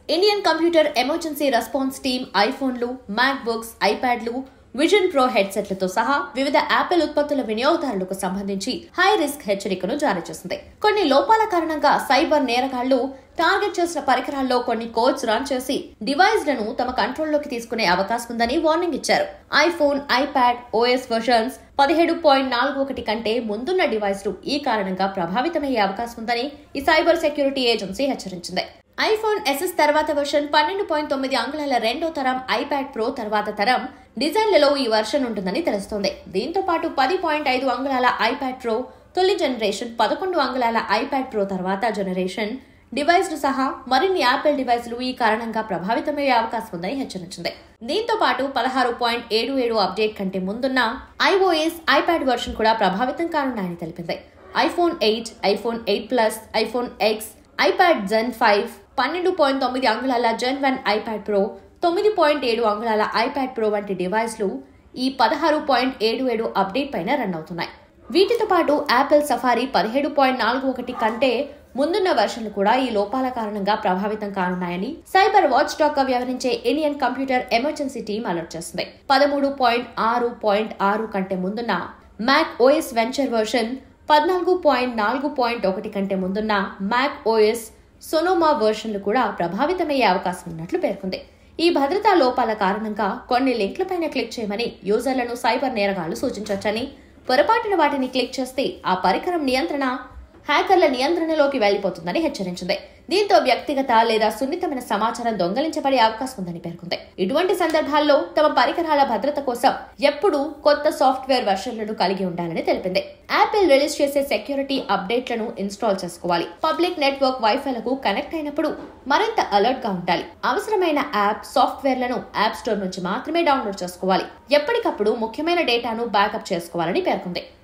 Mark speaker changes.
Speaker 1: Indian computer emergency response team ఐఫోన్లు MacBooks ఐప్యాడ్లు vision pro హెడ్సెట్లతో సహా వివిధ యాపిల్ ఉత్పత్తుల వినియోగదారులకు సంబంధించి హై రిస్క్ హెచ్చరికను జారీ చేసింది కొన్ని లోపాల కారణంగా సైబర్ నేరగాళ్లు టార్గెట్ చేసిన పరికరాల్లో కొన్ని కోడ్స్ రన్ చేసి డివైస్ లను తమ కంట్రోల్లోకి తీసుకునే అవకాశం ఉందని వార్నింగ్ ఇచ్చారు ఐఫోన్ ఐప్యాడ్ ఓఎస్ వర్షన్స్ పదిహేడు పాయింట్ నాలుగు ఒకటి కంటే ముందున్న డివైస్లు ఈ కారణంగా ప్రభావితమయ్యే అవకాశం ఉందని ఈ సైబర్ సెక్యూరిటీ ఏజెన్సీ హెచ్చరించింది ఐఫోన్ ఎస్ఎస్ తర్వాత వర్షన్ పన్నెండు పాయింట్ తొమ్మిది అంగుళాల రెండో తరం ఐప్యాడ్ ప్రో తర్వాత తరం డిజైన్లలో ఈ వర్షన్ ఉంటుందని తెలుస్తోంది దీంతో పాటు పది పాయింట్ ఐదు అంగుళాల ఐప్యాడ్ ప్రో తొలి జనరేషన్ పదకొండు అంగుళాల ఐప్యాడ్ ప్రో తర్వాత జనరేషన్ డివైస్లు సహా మరిన్ని యాపిల్ డివైస్లు ఈ కారణంగా ప్రభావితమయ్యే అవకాశం ఉందని హెచ్చరించింది దీంతో పాటు పదహారు పాయింట్ ఏడు ఏడు అప్డేట్ కంటే ముందున్న ఐఓఎస్ ఐప్యాడ్ వర్షన్ కూడా ప్రభావితం కానున్నాయని తెలిపింది iPhone eight iPhone eight plus iPhone X iPad gen five పన్నెండు పాయింట్ తొమ్మిది అంగుళాల జెన్ వన్ ఐప్యాడ్ ప్రో తొమ్మిది పాయింట్ ఏడు అంగుళాల ఐప్యాడ్ ప్రో వంటి డివైస్లు ఈ పదహారు పాయింట్ ఏడు ఏడు అప్డేట్ పైన రన్ అవుతున్నాయి వీటితో పాటు యాపిల్ సఫారీ పదిహేడు పాయింట్ నాలుగు ఒకటి కంటే ముందున్న వెర్షన్లు కూడా ఈ లోపాల కారణంగా ప్రభావితం కానున్నాయని సైబర్ వాచ్ డాక్ గా వ్యవహరించే Indian computer emergency team alert చేసింది పదమూడు పాయింట్ ఆరు పాయింట్ ఆరు కంటే ముందున్న మ్యాక్ ఓఎస్ వెంచర్ వర్షన్ పద్నాలుగు పాయింట్ నాలుగు పాయింట్ ఒకటి కంటే ముందున్న మ్యాక్ ఓఎస్ సొనోమా వర్షన్లు కూడా ప్రభావితమయ్యే అవకాశం ఉన్నట్లు పేర్కొంది ఈ భద్రతా లోపాల కారణంగా కొన్ని లింక్లపైన క్లిక్ చేయమని యూజర్లను సైబర్ నేరగాళ్లు సూచించవచ్చని పొరపాటున వాటిని క్లిక్ చేస్తే ఆ పరికరం నియంత్రణ హ్యాకర్ల నియంత్రణలోకి వెళ్లిపోతుందని హెచ్చరించింది దీంతో వ్యక్తిగత లేదా సున్నితమైన సమాచారం దొంగలించబడే అవకాశం ఉందని పేర్కొంది ఇటువంటి సందర్భాల్లో తమ పరికరాల భద్రత కోసం ఎప్పుడూ కొత్త సాఫ్ట్వేర్ వర్షన్లను కలిగి ఉండాలని తెలిపింది యాపిల్ రిలీజ్ చేసే సెక్యూరిటీ అప్డేట్లను ఇన్స్టాల్ చేసుకోవాలి పబ్లిక్ నెట్వర్క్ వైఫైలకు కనెక్ట్ అయినప్పుడు మరింత అలర్ట్ గా ఉండాలి అవసరమైన యాప్ సాఫ్ట్వేర్లను యాప్ స్టోర్ నుంచి మాత్రమే డౌన్లోడ్ చేసుకోవాలి ఎప్పటికప్పుడు ముఖ్యమైన డేటాను బ్యాకప్ చేసుకోవాలని పేర్కొంది